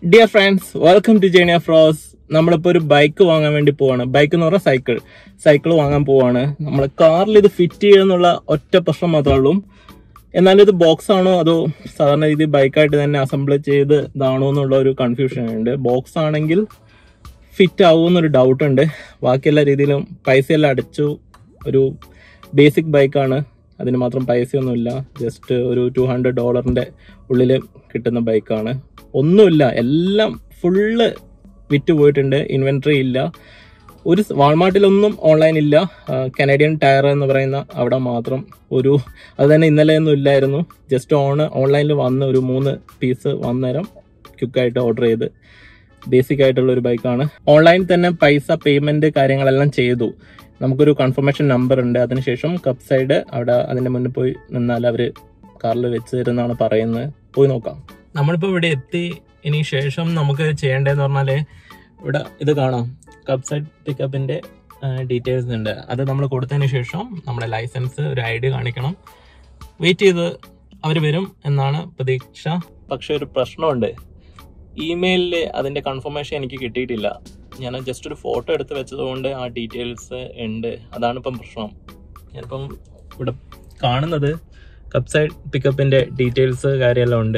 dear friends welcome to ജേണിയ ഫ്രോസ് നമ്മളിപ്പോ ഒരു ബൈക്ക് വാങ്ങാൻ വേണ്ടി പോവാണ് ബൈക്ക് എന്ന് പറഞ്ഞാൽ സൈക്കിൾ സൈക്കിൾ വാങ്ങാൻ പോവാണ് നമ്മൾ കാറിൽ ഇത് ഫിറ്റ് ചെയ്യുന്നുള്ള ഒറ്റ പ്രശ്നം മാത്രമേ ഉള്ളൂ എന്നാലും ഇത് ബോക്സ് ആണോ അതോ സാധാരണ രീതി ബൈക്കായിട്ട് തന്നെ അസംബിൾ ചെയ്ത് ഇതാണോ എന്നുള്ള ഒരു കൺഫ്യൂഷൻ ഉണ്ട് ബോക്സ് ആണെങ്കിൽ ഫിറ്റ് ആവുമെന്നൊരു ഡൗട്ട് ഉണ്ട് ബാക്കി എല്ലാ രീതിയിലും പൈസയെല്ലാം അടച്ചു ഒരു ബേസിക് ബൈക്കാണ് അതിന് മാത്രം പൈസയൊന്നുമില്ല ജസ്റ്റ് ഒരു ടു ഹൺഡ്രഡ് ഡോളറിൻ്റെ ഉള്ളിൽ കിട്ടുന്ന ബൈക്കാണ് ഒന്നുമില്ല എല്ലാം ഫുള്ള് വിറ്റ് പോയിട്ടുണ്ട് ഇൻവെൻട്രി ഇല്ല ഒരു സ് വാൾമാർട്ടിലൊന്നും ഓൺലൈൻ ഇല്ല കനേഡിയൻ ടയർ എന്ന് പറയുന്ന അവിടെ മാത്രം ഒരു അത് തന്നെ ഇന്നലെ ഒന്നും ഇല്ലായിരുന്നു ജസ്റ്റ് ഓൺ ഓൺലൈനിൽ വന്ന് ഒരു മൂന്ന് പീസ് വന്നേരം ക്വിക്കായിട്ട് ഓർഡർ ചെയ്ത് ബേസിക് ആയിട്ടുള്ള ഒരു ബൈക്കാണ് ഓൺലൈൻ തന്നെ പൈസ പേയ്മെന്റ് കാര്യങ്ങളെല്ലാം ചെയ്തു നമുക്കൊരു കൺഫർമേഷൻ നമ്പർ ഉണ്ട് അതിനുശേഷം കപ്പ് സൈഡ് അവിടെ അതിന്റെ മുന്നിൽ പോയി നിന്നാൽ അവര് കാറിൽ വെച്ച് തരുന്നാണ് പറയുന്നത് പോയി നോക്കാം നമ്മളിപ്പോ ഇവിടെ എത്തി ഇനി ശേഷം നമുക്ക് ചെയ്യേണ്ടതെന്ന് പറഞ്ഞാല് ഇവിടെ ഇത് കാണാം കപ്പ് സൈഡ് പിക്കപ്പിന്റെ ഡീറ്റെയിൽസ് ഉണ്ട് അത് നമ്മൾ കൊടുത്തതിന് ശേഷം നമ്മുടെ ലൈസൻസ് ഒരു ഐ ഡി കാണിക്കണം വെയിറ്റ് ചെയ്ത് അവർ വരും എന്നാണ് പ്രതീക്ഷ പക്ഷെ ഒരു പ്രശ്നമുണ്ട് ഇമെയിലിൽ അതിന്റെ കൺഫർമേഷൻ എനിക്ക് കിട്ടിയിട്ടില്ല ഞാൻ ജസ്റ്റ് ഒരു ഫോട്ടോ എടുത്ത് വെച്ചതുകൊണ്ട് ആ ഡീറ്റെയിൽസ് ഉണ്ട് അതാണ് ഇപ്പം പ്രശ്നം ഞാനിപ്പം ഇവിടെ കാണുന്നത് കപ്പ് സൈഡ് പിക്കപ്പിന്റെ ഡീറ്റെയിൽസ് കാര്യമെല്ലാം ഉണ്ട്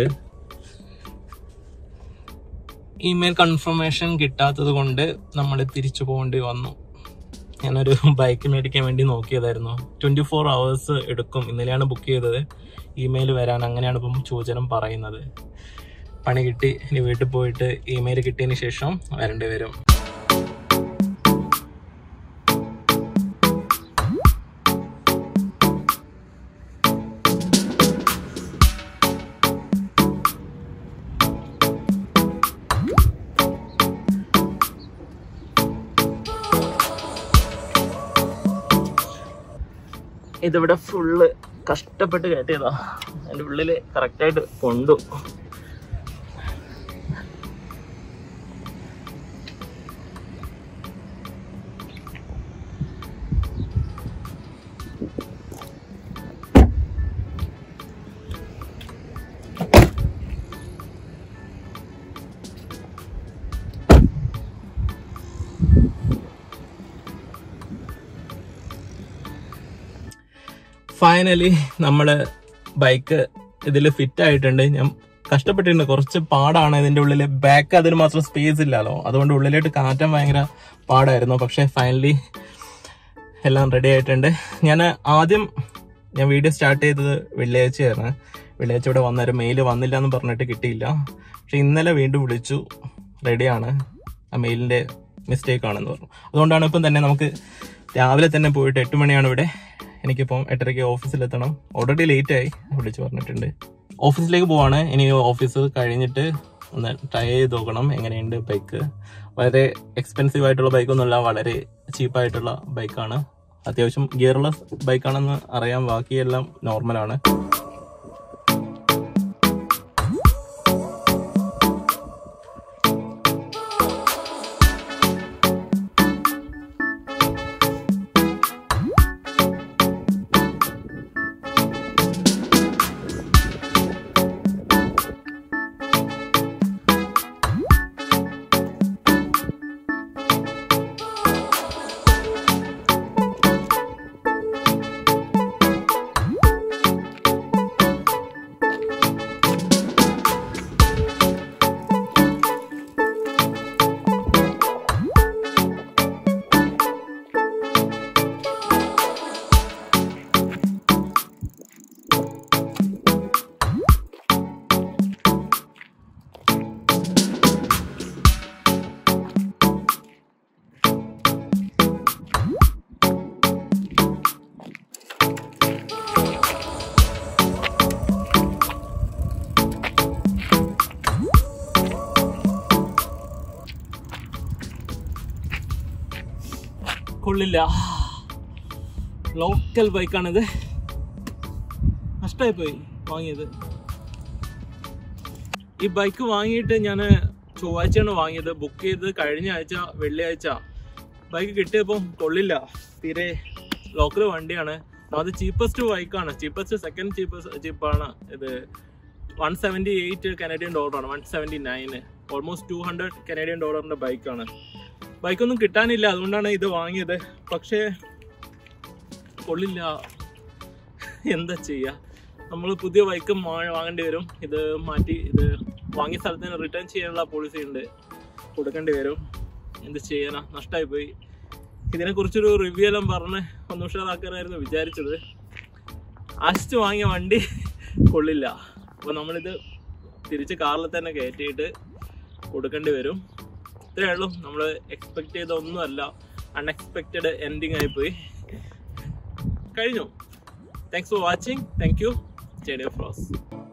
ഇമെയിൽ കൺഫർമേഷൻ കിട്ടാത്തത് കൊണ്ട് നമ്മൾ തിരിച്ചു പോകേണ്ടി വന്നു ഞാനൊരു ബൈക്ക് മേടിക്കാൻ വേണ്ടി നോക്കിയതായിരുന്നു ട്വൻറ്റി ഫോർ അവേഴ്സ് എടുക്കും ഇന്നലെയാണ് ബുക്ക് ചെയ്തത് ഇമെയിൽ വരാൻ അങ്ങനെയാണ് ഇപ്പം സൂചനം പറയുന്നത് പണി കിട്ടി ഇനി വീട്ടിൽ പോയിട്ട് ഇമെയിൽ കിട്ടിയതിന് ശേഷം വരേണ്ടി വരും ഇതിവിടെ ഫുള്ള് കഷ്ടപ്പെട്ട് കയറ്റിയതാ അതിൻ്റെ ഉള്ളിൽ കറക്റ്റായിട്ട് കൊണ്ടു ഫൈനലി നമ്മള് ബൈക്ക് ഇതിൽ ഫിറ്റ് ആയിട്ടുണ്ട് ഞാൻ കഷ്ടപ്പെട്ടിട്ടുണ്ട് കുറച്ച് പാടാണ് ഇതിന്റെ ഉള്ളിൽ ബാക്ക് അതിന് മാത്രം സ്പേസ് ഇല്ലല്ലോ അതുകൊണ്ട് ഉള്ളിലോട്ട് കാറ്റാൻ ഭയങ്കര പാടായിരുന്നു പക്ഷെ ഫൈനലി എല്ലാം റെഡി ആയിട്ടുണ്ട് ഞാൻ ആദ്യം ഞാൻ വീഡിയോ സ്റ്റാർട്ട് ചെയ്തത് വെള്ളിയാഴ്ചയായിരുന്നു വെള്ളിയാഴ്ച ഇവിടെ വന്നേരം മെയിൽ വന്നില്ല എന്ന് പറഞ്ഞിട്ട് കിട്ടിയില്ല പക്ഷെ ഇന്നലെ വീണ്ടും വിളിച്ചു റെഡിയാണ് ആ മെയിലിന്റെ മിസ്റ്റേക്ക് ആണെന്ന് പറഞ്ഞു അതുകൊണ്ടാണ് ഇപ്പം തന്നെ നമുക്ക് രാവിലെ തന്നെ പോയിട്ട് എട്ട് മണിയാണ് ഇവിടെ എനിക്കിപ്പം എട്ടരയ്ക്ക് ഓഫീസിലെത്തണം ഓൾറെഡി ലേറ്റ് ആയി വിളിച്ചു പറഞ്ഞിട്ടുണ്ട് ഓഫീസിലേക്ക് പോവാണ് ഇനി ഓഫീസ് കഴിഞ്ഞിട്ട് ഒന്ന് ട്രൈ ചെയ്ത് നോക്കണം എങ്ങനെയുണ്ട് ബൈക്ക് വളരെ എക്സ്പെൻസീവ് ആയിട്ടുള്ള ബൈക്കൊന്നുമല്ല വളരെ ചീപ്പായിട്ടുള്ള ബൈക്കാണ് അത്യാവശ്യം ഗിയറുള്ള ബൈക്കാണെന്ന് അറിയാം ബാക്കിയെല്ലാം നോർമലാണ് കൊള്ളില്ല ലോക്കൽ ബൈക്കാണിത് നഷ്ടമായി പോയി വാങ്ങിയത് ഈ ബൈക്ക് വാങ്ങിയിട്ട് ഞാൻ ചൊവ്വാഴ്ചയാണ് വാങ്ങിയത് ബുക്ക് ചെയ്ത് കഴിഞ്ഞ ആഴ്ച വെള്ളിയാഴ്ച ബൈക്ക് കിട്ടിയപ്പം കൊള്ളില്ല തീരെ ലോക്കൽ വണ്ടിയാണ് അത് ചീപ്പസ്റ്റ് ബൈക്കാണ് ചീപ്പസ്റ്റ് സെക്കൻഡ് ചീപ്പസ്റ്റ് ചീപ്പാണ് ഇത് വൺ സെവൻറ്റി എയ്റ്റ് കനഡിയൻ ഡോളറാണ് one seventy nine almost two hundred Canadian ഡോളറിന്റെ ബൈക്കാണ് ബൈക്കൊന്നും കിട്ടാനില്ല അതുകൊണ്ടാണ് ഇത് വാങ്ങിയത് പക്ഷേ കൊള്ളില്ല എന്താ ചെയ്യുക നമ്മൾ പുതിയ ബൈക്ക് വാങ്ങേണ്ടി വരും ഇത് മാറ്റി ഇത് വാങ്ങിയ സ്ഥലത്ത് നിന്ന് റിട്ടേൺ ചെയ്യാനുള്ള പോളിസി ഉണ്ട് കൊടുക്കേണ്ടി വരും എന്ത് ചെയ്യാനാ നഷ്ടമായി പോയി ഇതിനെക്കുറിച്ചൊരു റിവ്യൂ എല്ലാം പറഞ്ഞ് ഒന്ന് ഉഷാറാക്കാനായിരുന്നു വിചാരിച്ചത് ആശിച്ച് വാങ്ങിയ വണ്ടി കൊള്ളില്ല അപ്പോൾ നമ്മളിത് തിരിച്ച് കാറിൽ തന്നെ കയറ്റിയിട്ട് കൊടുക്കേണ്ടി വരും ഇത്രയേ ഉള്ളൂ നമ്മൾ എക്സ്പെക്ട് ചെയ്ത ഒന്നുമല്ല അൺഎക്സ്പെക്റ്റഡ് എൻഡിങ് ആയിപ്പോയി കഴിഞ്ഞു thanks for watching thank you സ്റ്റേഡിയം ഫ്രോസ്